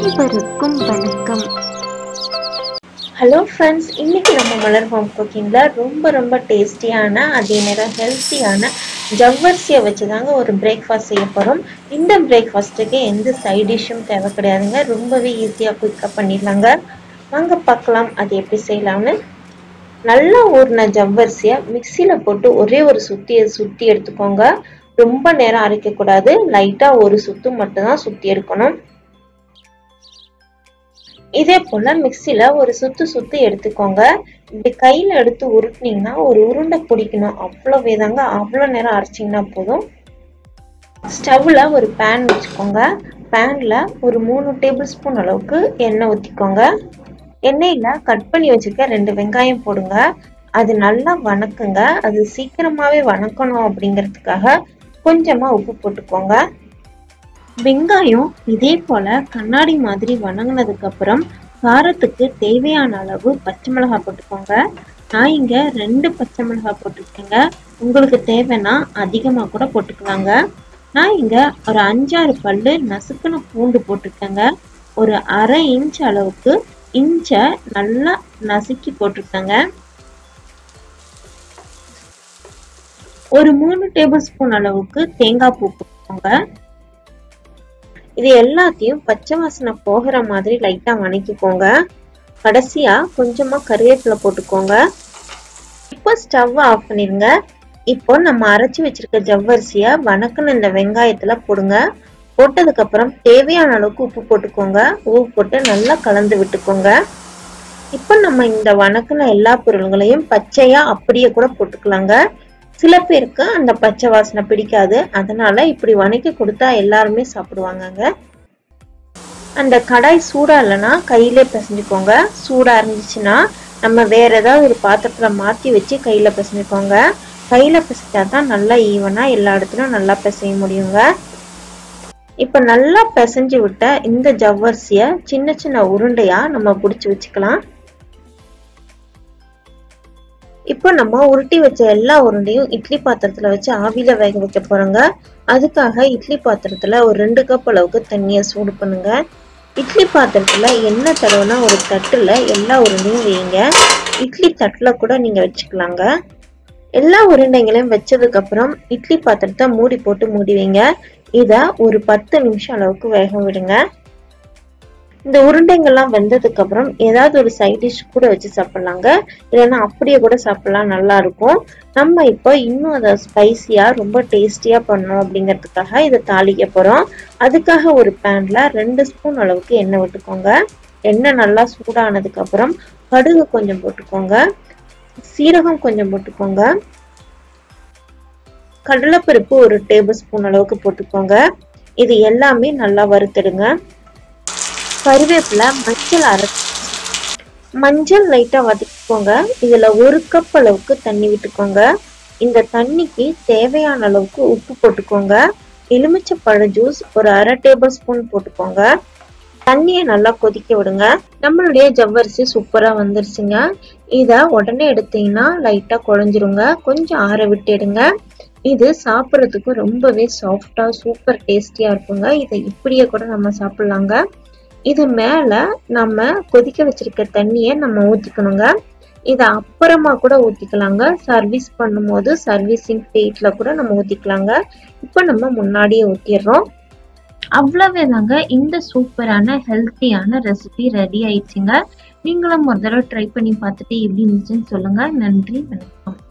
அனைவருக்கும் வணக்கம் hello friends இன்னைக்கு நம்ம மலர் ஹோம் குக்கிங்கில் ரொம்ப ரொம்ப டேஸ்டியான அதே நேரம் ஹெல்த்தியான ஜவ்வரிசியை வச்சு தாங்க ஒரு பிரேக்ஃபாஸ்ட் செய்ய போகிறோம் இந்த பிரேக்ஃபாஸ்ட்டுக்கு எந்த சைட் டிஷ்ஷும் தேவை கிடையாதுங்க ரொம்பவே ஈஸியாக குயிக்காக பண்ணிடலாங்க வாங்க பார்க்கலாம் அது எப்படி செய்யலாம்னு நல்லா ஊறின ஜவ்வரிசியை மிக்சியில் போட்டு ஒரே ஒரு சுத்தியை சுற்றி எடுத்துக்கோங்க ரொம்ப நேரம் அரைக்கக்கூடாது லைட்டாக ஒரு சுத்து மட்டும்தான் சுற்றி எடுக்கணும் இதே போல மிக்சியில ஒரு சுத்து சுத்து எடுத்துக்கோங்க இப்படி கையில எடுத்து உருட்டினீங்கன்னா ஒரு உருண்டை பிடிக்கணும் அவ்வளவு தாங்க அவ்வளோ நேரம் அரைச்சிங்கன்னா போதும் ஸ்டவ்ல ஒரு பேன் வச்சுக்கோங்க பேன்ல ஒரு மூணு டேபிள் ஸ்பூன் அளவுக்கு எண்ணெய் ஊற்றிக்கோங்க எண்ணெயில கட் பண்ணி வச்சிருக்க ரெண்டு வெங்காயம் போடுங்க அது நல்லா வணக்குங்க அது சீக்கிரமாவே வணக்கணும் அப்படிங்கிறதுக்காக கொஞ்சமா உப்பு போட்டுக்கோங்க வெங்காயம் இதே போல கண்ணாடி மாதிரி வணங்கினதுக்கு அப்புறம் காரத்துக்கு தேவையான அளவு பச்சை மிளகாய் போட்டுக்கோங்க நான் இங்க ரெண்டு பச்சை மிளகாய் போட்டிருக்கேங்க உங்களுக்கு தேவைன்னா அதிகமாக கூட போட்டுக்கலாங்க நான் இங்க ஒரு அஞ்சாறு பல்லு நசுக்குன பூண்டு போட்டிருக்கேங்க ஒரு அரை இன்ச் அளவுக்கு இன்ச்சை நல்லா நசுக்கி போட்டிருக்கேங்க ஒரு மூணு டேபிள் ஸ்பூன் அளவுக்கு தேங்காய் பூ போட்டுக்கோங்க இது எல்லாத்தையும் பச்சை வாசனை போகிற மாதிரி லைட்டா வணக்கிக்கோங்க கடைசியா கொஞ்சமா கருவேப்பிலை போட்டுக்கோங்க இப்போ ஸ்டவ் ஆஃப் பண்ணிருங்க இப்போ நம்ம அரைச்சி வச்சிருக்க ஜவ்வரிசிய வணக்குன இந்த வெங்காயத்துல போடுங்க போட்டதுக்கு அப்புறம் தேவையான அளவுக்கு உப்பு போட்டுக்கோங்க உப்பு போட்டு நல்லா கலந்து விட்டுக்கோங்க இப்போ நம்ம இந்த வணக்குன எல்லா பொருள்களையும் பச்சையா அப்படியே கூட போட்டுக்கலாங்க சில பேருக்கு அந்த பச்சை வாசனை பிடிக்காது அதனால இப்படி வணக்கி கொடுத்தா எல்லாருமே சாப்பிடுவாங்கங்க அந்த கடாய் சூடா இல்லைன்னா கையிலே பிசைஞ்சுக்கோங்க சூடா இருந்துச்சுன்னா நம்ம வேற ஏதாவது ஒரு பாத்திரத்துல மாத்தி வச்சு கையில பிசைஞ்சுக்கோங்க கையில பிசைச்சா தான் நல்லா ஈவனா எல்லா இடத்துலயும் நல்லா பிசைய முடியுங்க இப்ப நல்லா பிசைஞ்சு விட்ட இந்த ஜவ்வரிசிய சின்ன சின்ன உருண்டையா நம்ம பிடிச்சி வச்சுக்கலாம் இப்போ நம்ம உருட்டி வச்ச எல்லா உருண்டையும் இட்லி பாத்திரத்துல வச்சு ஆவியில வேக வைக்க போறோங்க அதுக்காக இட்லி பாத்திரத்துல ஒரு ரெண்டு கப் அளவுக்கு தண்ணியை சூடு பண்ணுங்க இட்லி பாத்திரத்துல எண்ணெய் தடவைனா ஒரு தட்டுல எல்லா உருண்டையும் வைங்க இட்லி தட்டுல கூட நீங்க வச்சுக்கலாங்க எல்லா உருண்டைகளையும் வச்சதுக்கு அப்புறம் இட்லி பாத்திரத்தை மூடி போட்டு மூடி வைங்க இத ஒரு பத்து நிமிஷம் அளவுக்கு வேக விடுங்க இந்த உருண்டைங்கள்லாம் வெந்ததுக்கு அப்புறம் ஏதாவது ஒரு சைட் டிஷ் கூட வச்சு சாப்பிடலாங்க இல்லைன்னா அப்படியே கூட சாப்பிடலாம் நல்லா இருக்கும் நம்ம இப்போ இன்னும் அதை ஸ்பைசியா ரொம்ப டேஸ்டியா பண்ணோம் அப்படிங்கிறதுக்காக இதை தாளிக்க போறோம் அதுக்காக ஒரு பேன்ல ரெண்டு ஸ்பூன் அளவுக்கு எண்ணெய் விட்டுக்கோங்க எண்ணெய் நல்லா சூடானதுக்கு அப்புறம் கடுகு கொஞ்சம் போட்டுக்கோங்க சீரகம் கொஞ்சம் போட்டுக்கோங்க கடலைப்பருப்பு ஒரு டேபிள் ஸ்பூன் அளவுக்கு போட்டுக்கோங்க இது எல்லாமே நல்லா வறுத்துடுங்க கருவேப்பிலை மஞ்சள் அரைச்சி மஞ்சள் லைட்டா வதக்கிக்கோங்க இதுல ஒரு கப் அளவுக்கு தண்ணி விட்டுக்கோங்க இந்த தண்ணிக்கு தேவையான அளவுக்கு உப்பு போட்டுக்கோங்க எலுமிச்சப்பழ ஜூஸ் ஒரு அரை டேபிள் ஸ்பூன் போட்டுக்கோங்க தண்ணியை நல்லா கொதிக்க விடுங்க நம்மளுடைய ஜவ்வரிசி சூப்பரா வந்துருச்சுங்க இத உடனே எடுத்தீங்கன்னா லைட்டா குழஞ்சிருங்க கொஞ்சம் ஆற விட்டுடுங்க இது சாப்பிட்றதுக்கு ரொம்பவே சாஃப்டா சூப்பர் டேஸ்டியா இருக்குங்க இதை இப்படியே கூட நம்ம சாப்பிடலாங்க இது மேல நம்ம கொதிக்க வச்சிருக்க தண்ணியை நம்ம ஊத்திக்கணுங்க இதை அப்புறமா கூட ஊத்திக்கலாங்க சர்வீஸ் பண்ணும்போது சர்வீசிங் பிளேட்ல கூட நம்ம ஊத்திக்கலாங்க இப்போ நம்ம முன்னாடியே ஊத்திடுறோம் அவ்வளவே தாங்க இந்த சூப்பரான ஹெல்த்தியான ரெசிபி ரெடி ஆயிடுச்சுங்க நீங்களும் ஒரு தடவை ட்ரை பண்ணி பார்த்துட்டு எப்படி இருந்துச்சுன்னு சொல்லுங்க நன்றி வணக்கம்